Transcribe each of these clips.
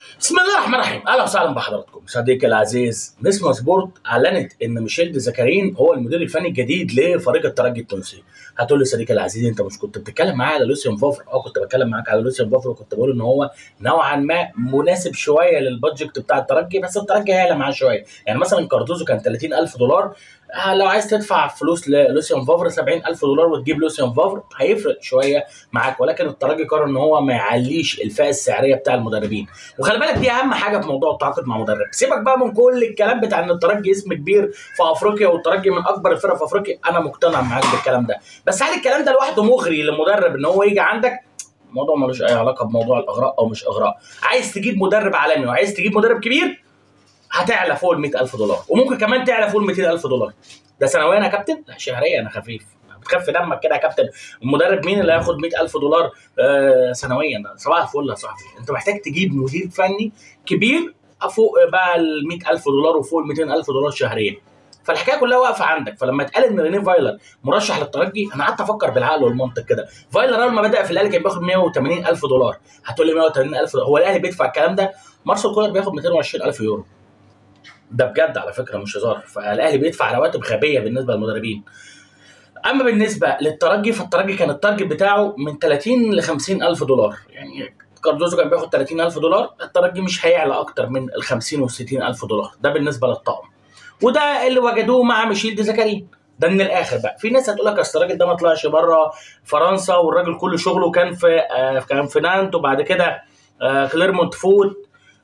بسم الله الرحمن الرحيم اهلا وسهلا بحضراتكم صديقي العزيز نسمة سبورت اعلنت ان ميشيل دي زكرين هو المدير الفني الجديد لفريق الترجي التونسي هتقول لي صديقي العزيز انت مش كنت بتتكلم معايا على لوسيان فوفر اه كنت بتكلم معاك على لوسيان فوفر وكنت بقول ان هو نوعا ما مناسب شويه للبادجت بتاع الترجي بس الترجي هيعلى معاه شويه يعني مثلا كاردوزو كان 30000 دولار آه، لو عايز تدفع فلوس للوسيان فوفر 70000 دولار وتجيب لوسيان فوفر هيفرق شويه معاك ولكن الترجي قرر ان هو ما يعليش الفئه السعريه بتاع المدربين وخلي بالك دي اهم حاجه في موضوع التعاقد مع مدرب سيبك بقى من كل الكلام بتاع ان الترجي اسم كبير في افريقيا والترجي من اكبر الفرق في افريقيا انا مقتنع معاك بالكلام ده بس هل الكلام ده لوحده مغري للمدرب ان هو يجي عندك الموضوع ملوش اي علاقه بموضوع الاغراء او مش اغراء عايز تجيب مدرب عالمي وعايز تجيب مدرب كبير هتعلى فوق ال 100000 دولار وممكن كمان تعلى فوق ال 200000 دولار ده سنويا يا كابتن لا شهريا انا خفيف بتخف دمك كده يا كابتن المدرب مين اللي هياخد 100000 دولار آه سنويا ده صباح الفل يا صاحبي انت محتاج تجيب مدير فني كبير فوق بقى ال 100000 دولار وفوق ال 200000 دولار شهريا فالحكايه كلها واقفه عندك فلما اتقال ان رينيه فايلر مرشح للترجي انا قعدت افكر بالعقل والمنطق كده فايلر اول ما بدا في الاهلي كان بياخد 180 الف دولار هتقول لي 180 الف دولار هو الاهلي بيدفع الكلام ده مارسيل كولر بياخد 220 الف يورو ده بجد على فكره مش هزار فالاهلي بيدفع رواتب غبيه بالنسبه للمدربين اما بالنسبه للترجي فالترجي كان التارجت بتاعه من 30 ل 50 الف دولار يعني كاردوزو كان بياخد 30 الف دولار الترجي مش هيعلى اكتر من ال 50 و 60 الف دولار ده بالنسبه للطقم وده اللي وجدوه مع ميشيل دي زكريا ده من الاخر بقى في ناس هتقول لك اصل الراجل ده ما طلعش بره فرنسا والراجل كل شغله كان في آه كان في نانت وبعد كده آه كليرمونت فوت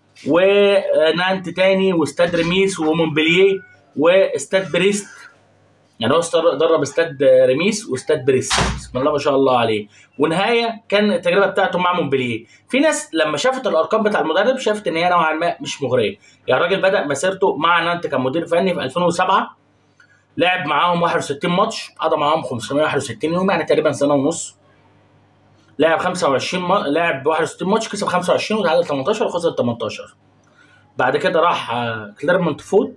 ونانت تاني واستاد ريميس ومونبلييه واستاد بريست يعني هو استر- درب استاد ريميس واستاد بريست بسم الله ما شاء الله عليه ونهايه كان التجربه بتاعته مع مونبلييه في ناس لما شافت الارقام بتاع المدرب شافت ان هي نوعا ما مش مغريه يعني الراجل بدا مسيرته مع نانت كمدير فني في 2007 لعب معاهم 61 ماتش قضى معاهم 561 يوم يعني تقريبا سنه ونص لعب 25 ما... لعب 61 ماتش كسب 25 وتعادل 18 وخسر 18 بعد كده راح آه، كليرمونت فوت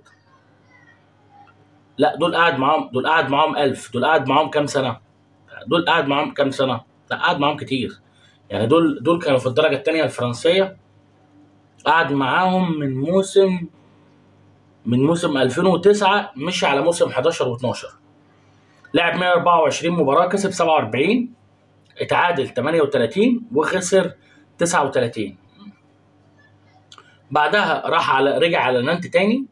لا دول قعد معاهم دول قعد معاهم 1000 دول قعد معاهم كام سنه دول قعد معاهم كام سنه لا قعد معاهم كتير يعني دول دول كانوا في الدرجه الثانيه الفرنسيه قعد معاهم من موسم من موسم 2009 مشي على موسم 11 و12 لعب 124 مباراه كسب 47 اتعادل 38 وخسر 39 بعدها راح على رجع على نانت تاني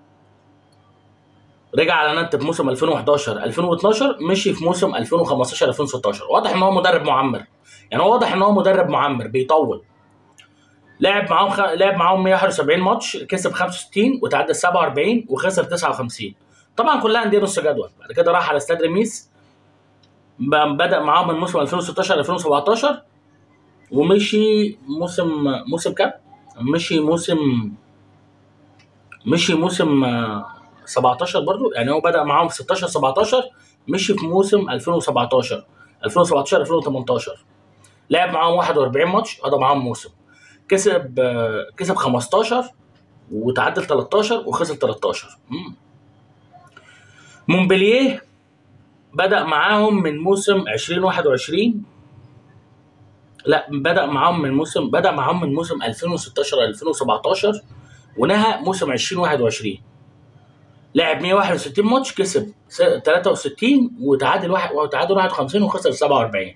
رجع على نانت في موسم 2011 2012 مشي في موسم 2015 2016 واضح ان هو مدرب معمر يعني هو واضح ان هو مدرب معمر بيطول لعب معاهم خ... لعب معاهم 171 ماتش كسب 65 وتعادل 47 وخسر 59 طبعا كلها انديه نص جدول بعد كده راح على استاد ريميس ب- بدا معاهم من موسم 2016 2017 ومشي موسم موسم كام؟ مشي موسم مشي موسم آه، 17 برضو يعني هو بدا معاهم في 16 17 مشي في موسم 2017 2017 2018 لعب معاهم 41 ماتش قضى معاهم موسم كسب آه، كسب 15 وتعادل 13 وخسر 13 مم. مونبلييه بدأ معاهم من موسم 2021 لا بدأ معاهم من موسم بدأ معاهم من موسم 2016 2017 ونهى موسم 2021 لعب 161 ماتش كسب س- 63 وتعادل واحد وتعادل 51 وخسر 47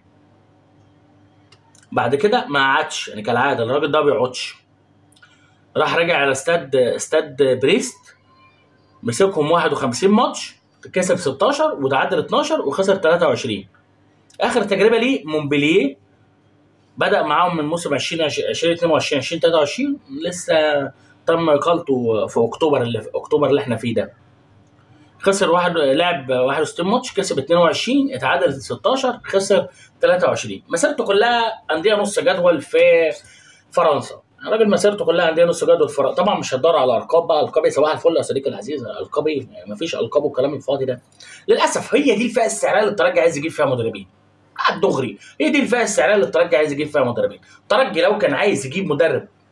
بعد كده ما قعدش يعني كالعاده الراجل ده ما بيقعدش راح رجع على استاد استاد بريست مسكهم 51 ماتش كسب 16 وتعادل 12 وخسر 23 اخر تجربه ليه مونبلييه بدا معاهم من موسم 20 2022 2023 لسه تم اقالته في اكتوبر اللي في اكتوبر اللي احنا فيه ده خسر واحد لعب 61 ماتش كسب 22 اتعادل 16 خسر 23 مسيرته كلها انديه نص جدول في فرنسا الراجل مسيرته كلها انديه نص جدول في فرنسا طبعا مش هتدور على القاب بقى القابي صباح الفل يا صديقي العزيز القابي يعني مفيش القاب والكلام الفاضي ده للاسف هي دي الفئه السعريه اللي الترجي عايز يجيب فيها مدربين على الدغري هي دي الفئه السعريه اللي الترجي عايز يجيب فيها مدربين الترجي لو كان عايز يجيب مدرب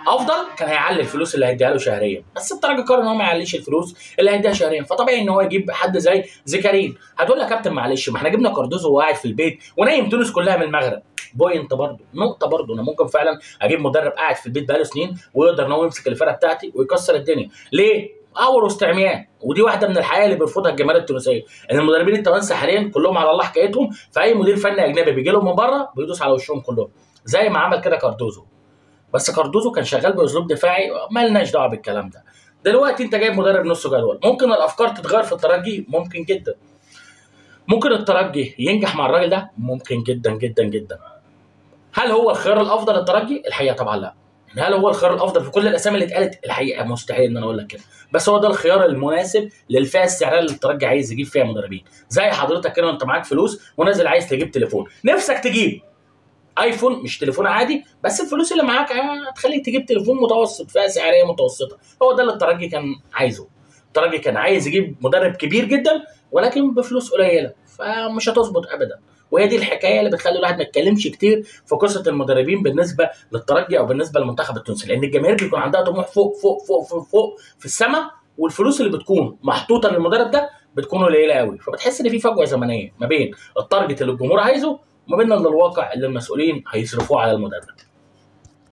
افضل كان هيعلي الفلوس اللي هيديها له شهريا بس الترجي قرر ان هو ما يعليش الفلوس اللي هيديها شهريا فطبيعي ان هو يجيب حد زي زكريا هتقول لي يا كابتن معلش ما احنا جبنا كاردوزو وهو قاعد في البيت ونايم تونس كلها من المغرب بوينت برضه نقطه برضه انا ممكن فعلا اجيب مدرب قاعد في البيت بقاله سنين ويقدر ان هو يمسك الفرقه بتاعتي ويكسر الدنيا ليه اور واستعميان ودي واحده من الحقائق اللي بيرفضها الجماهير التونسيه ان المدربين التوانسه حاليا كلهم على الله حكايتهم فاي مدير فني اجنبي بيجي لهم من بره بيدوس على وشهم كلهم زي ما عمل كده كاردوزو بس كاردوزو كان شغال باسلوب دفاعي مالناش دعوه بالكلام ده دلوقتي انت جايب مدرب نص جدول ممكن الافكار تتغير في الترجي ممكن جدا ممكن الترجي ينجح مع الراجل ده ممكن جدا جدا جدا هل هو الخيار الافضل للترجي الحقيقه طبعا لا هل هو الخيار الافضل في كل الاسامي اللي اتقالت الحقيقه مستحيل ان انا اقول لك كده بس هو ده الخيار المناسب للفئه السعريه اللي الترجي عايز يجيب فيها مدربين زي حضرتك كده وانت معاك فلوس ونازل عايز تجيب تليفون نفسك تجيب ايفون مش تليفون عادي بس الفلوس اللي معاك هتخليك تجيب تليفون متوسط فئه سعريه متوسطه هو ده اللي الترجي كان عايزه الترجي كان عايز يجيب مدرب كبير جدا ولكن بفلوس قليله فمش هتظبط ابدا وهي دي الحكايه اللي بتخلي الواحد ما يتكلمش كتير في قصه المدربين بالنسبه للترجي او بالنسبه للمنتخب التونسي لان الجماهير بيكون عندها طموح فوق فوق فوق فوق, فوق في السماء والفلوس اللي بتكون محطوطه للمدرب ده بتكون قليله قوي فبتحس ان في فجوه زمنيه ما بين التارجت اللي الجمهور عايزه وما بين الواقع اللي المسؤولين هيصرفوه على المدرب